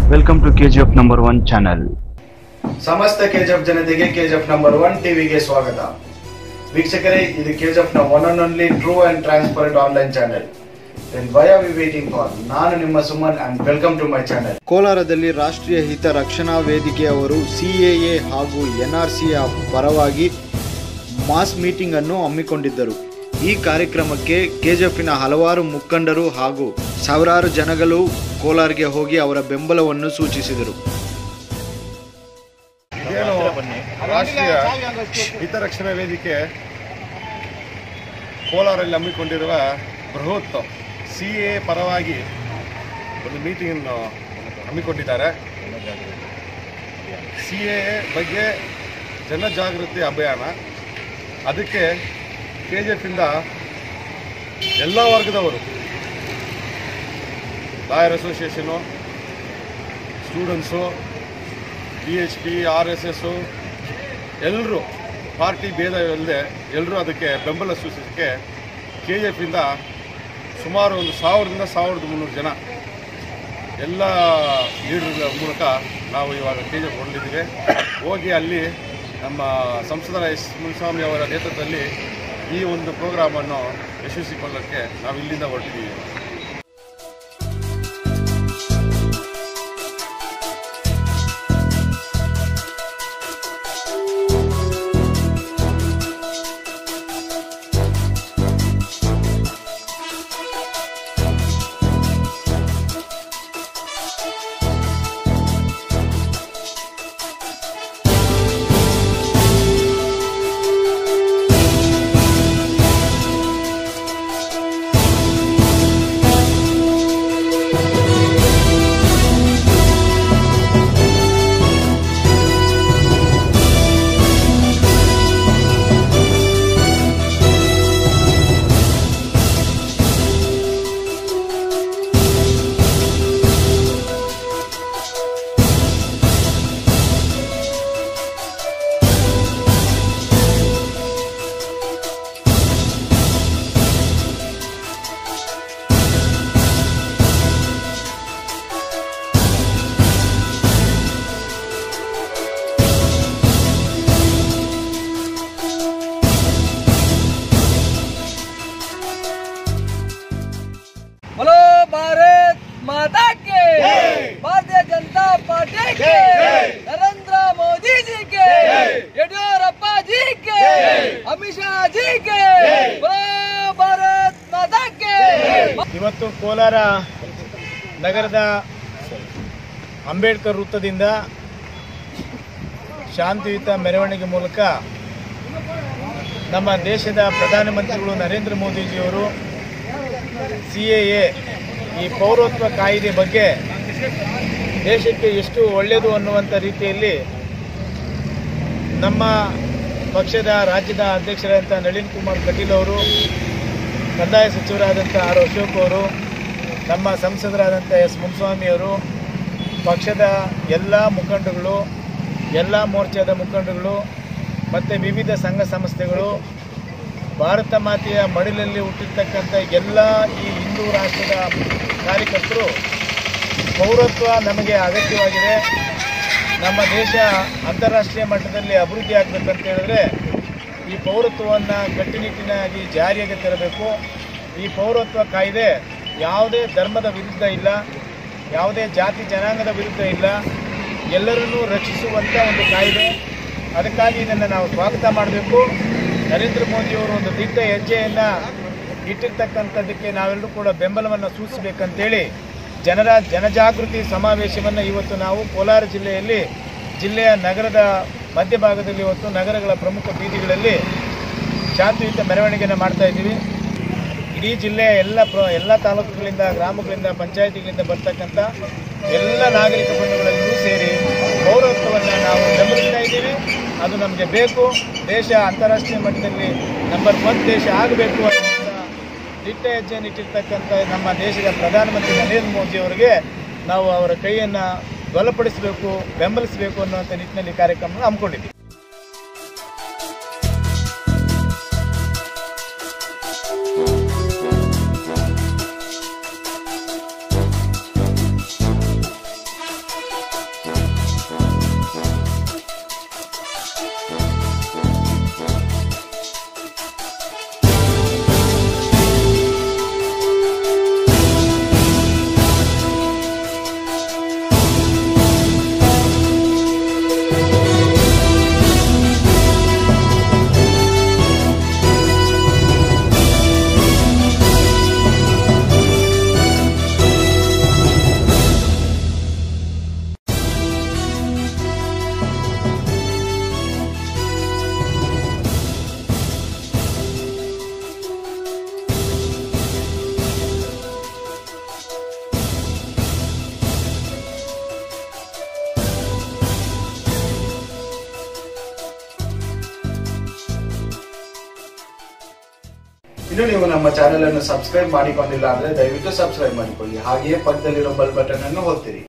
welcome to KGF number one channel ಸಮಸ್ತ KGF ಜನತೆಗೆ KGF number one ಟಿವಿಗೆ ಸ್ವಾಗತ ವೀಕ್ಷಕರೇ ಇದು ಕೆಜಿಎಫ್ ನ one and only true and transparent online channel why are we waiting for ನಾನು ನಿಮ್ಮ Suman and welcome to my channel ಕೋಲಾರದಲ್ಲಿ ರಾಷ್ಟ್ರೀಯ ಹಿತ ರಕ್ಷಣಾ ವೇದಿಕೆಯವರು ಸಿಎಎ ಹಾಗೂ ಎನ್ಆರ್ಸಿಯ ಪರವಾಗಿ ಮಾಸ್ ಮೀಟಿಂಗ್ ಅನ್ನು ಹಮ್ಮಿಕೊಂಡಿದ್ದರು ಈ ಕಾರ್ಯಕ್ರಮಕ್ಕೆ ಕೆಜೆಫಿನ ಹಲವಾರು ಮುಖಂಡರು ಹಾಗೂ ಸಾವಿರಾರು ಜನಗಳು ಕೋಲಾರ್ಗೆ ಹೋಗಿ ಅವರ ಬೆಂಬಲವನ್ನು ಸೂಚಿಸಿದರು ಏನು ರಾಷ್ಟ್ರೀಯ ಹಿತರಕ್ಷಣಾ ವೇದಿಕೆ ಕೋಲಾರಲ್ಲಿ ಹಮ್ಮಿಕೊಂಡಿರುವ ಬೃಹತ್ ಸಿ ಎ ಪರವಾಗಿ ಒಂದು ಮೀಟಿಂಗನ್ನು ಹಮ್ಮಿಕೊಂಡಿದ್ದಾರೆ ಸಿ ಎ ಬಗ್ಗೆ ಜನಜಾಗೃತಿ ಅಭಿಯಾನ ಅದಕ್ಕೆ ಕೆ ಜಿ ಎಫಿಂದ ಎಲ್ಲ ವರ್ಗದವರು lawyer association students B H P R S S ಎಲ್ಲರೂ ಪಾರ್ಟಿ ಭೇದ ಇಲ್ಲದೆ ಎಲ್ಲರೂ ಅದಕ್ಕೆ ಬೆಂಬಲ ಸೂಚಿಸೋಕ್ಕೆ ಕೆ ಜಿ ಎಫಿಂದ ಸುಮಾರು ಒಂದು ಸಾವಿರದಿಂದ ಸಾವಿರದ ಮುನ್ನೂರು ಜನ ಎಲ್ಲ ಲೀಡರ್ಗಳ ಮೂಲಕ ನಾವು ಇವಾಗ ಕೆ ಜಿ ಎಫ್ ಹೊರಟಿದ್ದೀವಿ ಹೋಗಿ ಅಲ್ಲಿ ನಮ್ಮ ಸಂಸದರ ಎಸ್ ಮುನಿಸ್ವಾಮಿ ಅವರ ನೇತೃತ್ವದಲ್ಲಿ ಈ ಒಂದು ಪ್ರೋಗ್ರಾಮನ್ನು ಯಶಸ್ವಿಗೊಳ್ಳೋಕ್ಕೆ ನಾವು ಇಲ್ಲಿಂದ ಹೊರಟಿದ್ದೀವಿ बोलो भारत माता के भारतीय जनता पार्टी के नरेंद्र मोदी जी के येडियूरप्पा जी के अमित शाह जी के बोलो भारत माता के ಇವತ್ತು ಕೋಲಾರ ನಗರದ ಅಂಬೇಡ್ಕರ್ ವೃತ್ತದಿಂದ ಶಾಂತಿಯುತ ಮೆರವಣಿಗೆ ಮೂಲಕ ನಮ್ಮ ದೇಶದ ಪ್ರಧಾನಮಂತ್ರಿಗಳು ನರೇಂದ್ರ ಮೋದಿಜಿಯವರು ಸಿ ಎ ಈ ಪೌರತ್ವ ಕಾಯ್ದೆ ಬಗ್ಗೆ ದೇಶಕ್ಕೆ ಎಷ್ಟು ಒಳ್ಳೆಯದು ಅನ್ನುವಂಥ ರೀತಿಯಲ್ಲಿ ನಮ್ಮ ಪಕ್ಷದ ರಾಜ್ಯದ ಅಧ್ಯಕ್ಷರಾದಂಥ ನಳಿನ್ ಕುಮಾರ್ ಕಟೀಲ್ ಅವರು ಕಂದಾಯ ಸಚಿವರಾದಂಥ ಆರ್ ಅಶೋಕ್ ಅವರು ನಮ್ಮ ಸಂಸದರಾದಂಥ ಎಸ್ ಮುನ್ಸ್ವಾಮಿ ಅವರು ಪಕ್ಷದ ಎಲ್ಲ ಮುಖಂಡರುಗಳು ಎಲ್ಲ ಮೋರ್ಚಾದ ಮುಖಂಡರುಗಳು ಮತ್ತು ವಿವಿಧ ಸಂಘ ಸಂಸ್ಥೆಗಳು ಭಾರತ ಮಾತೆಯ ಮಡಿಲಲ್ಲಿ ಹುಟ್ಟಿರ್ತಕ್ಕಂಥ ಎಲ್ಲ ಈ ಹಿಂದೂ ರಾಷ್ಟ್ರದ ಕಾರ್ಯಕರ್ತರು ಪೌರತ್ವ ನಮಗೆ ಅಗತ್ಯವಾಗಿದೆ ನಮ್ಮ ದೇಶ ಅಂತಾರಾಷ್ಟ್ರೀಯ ಮಟ್ಟದಲ್ಲಿ ಅಭಿವೃದ್ಧಿ ಆಗಬೇಕಂತ ಹೇಳಿದ್ರೆ ಈ ಪೌರತ್ವವನ್ನು ಕಟ್ಟುನಿಟ್ಟಿನಾಗಿ ಜಾರಿಗೆ ತರಬೇಕು ಈ ಪೌರತ್ವ ಕಾಯ್ದೆ ಯಾವುದೇ ಧರ್ಮದ ವಿರುದ್ಧ ಇಲ್ಲ ಯಾವುದೇ ಜಾತಿ ಜನಾಂಗದ ವಿರುದ್ಧ ಇಲ್ಲ ಎಲ್ಲರನ್ನೂ ರಕ್ಷಿಸುವಂಥ ಒಂದು ಕಾಯ್ದೆ ಅದಕ್ಕಾಗಿ ಇದನ್ನು ನಾವು ಸ್ವಾಗತ ಮಾಡಬೇಕು ನರೇಂದ್ರ ಮೋದಿಯವರು ಒಂದು ದಿಟ್ಟ ಹೆಜ್ಜೆಯನ್ನು ಇಟ್ಟಿರ್ತಕ್ಕಂಥದ್ದಕ್ಕೆ ನಾವೆಲ್ಲರೂ ಕೂಡ ಬೆಂಬಲವನ್ನು ಸೂಚಿಸಬೇಕಂತೇಳಿ ಜನರ ಜನಜಾಗೃತಿ ಸಮಾವೇಶವನ್ನು ಇವತ್ತು ನಾವು ಕೋಲಾರ ಜಿಲ್ಲೆಯಲ್ಲಿ ಜಿಲ್ಲೆಯ ನಗರದ ಮಧ್ಯಭಾಗದಲ್ಲಿ ಇವತ್ತು ನಗರಗಳ ಪ್ರಮುಖ ಬೀದಿಗಳಲ್ಲಿ ಶಾಂತಿಯುತ ಮೆರವಣಿಗೆಯನ್ನು ಮಾಡ್ತಾ ಇದ್ದೀವಿ ಇಡೀ ಜಿಲ್ಲೆಯ ಎಲ್ಲ ಪ್ರ ಎಲ್ಲ ತಾಲೂಕುಗಳಿಂದ ಗ್ರಾಮಗಳಿಂದ ಪಂಚಾಯತಿಗಳಿಂದ ಬರ್ತಕ್ಕಂಥ ಎಲ್ಲ ನಾಗರಿಕ ಬಂಧುಗಳೆಲ್ಲರೂ ಸೇರಿ ಪೌರತ್ವವನ್ನು ನಾವು ಬೆಂಬಲಿಸ್ತಾ ಇದ್ದೀವಿ ಅದು ನಮಗೆ ಬೇಕು ದೇಶ ಅಂತಾರಾಷ್ಟ್ರೀಯ ಮಟ್ಟದಲ್ಲಿ ನಂಬರ್ ಒನ್ ದೇಶ ಆಗಬೇಕು ಅನ್ನುವಂಥ ದಿಟ್ಟ ಹೆಜ್ಜೆಯನ್ನು ಇಟ್ಟಿರ್ತಕ್ಕಂಥ ನಮ್ಮ ದೇಶದ ಪ್ರಧಾನಮಂತ್ರಿ ನರೇಂದ್ರ ಮೋದಿ ಅವರಿಗೆ ನಾವು ಅವರ ಕೈಯನ್ನು ಬಲಪಡಿಸಬೇಕು ಬೆಂಬಲಿಸಬೇಕು ಅನ್ನುವಂಥ ನಿಟ್ಟಿನಲ್ಲಿ ಕಾರ್ಯಕ್ರಮ ಹಮ್ಮಿಕೊಂಡಿದ್ದೀವಿ ಇನ್ನು ನೀವು ನಮ್ಮ ಚಾನೆಲ್ ಅನ್ನು ಸಬ್ಸ್ಕ್ರೈಬ್ ಮಾಡಿಕೊಂಡಿಲ್ಲ ಅಂದ್ರೆ ದಯವಿಟ್ಟು ಸಬ್ಸ್ಕ್ರೈಬ್ ಮಾಡಿಕೊಳ್ಳಿ ಹಾಗೆಯೇ ಪಕ್ಕದಲ್ಲಿರೋ ಬೆಲ್ ಬಟನ್ ಅನ್ನು ಒತ್ತಿರಿ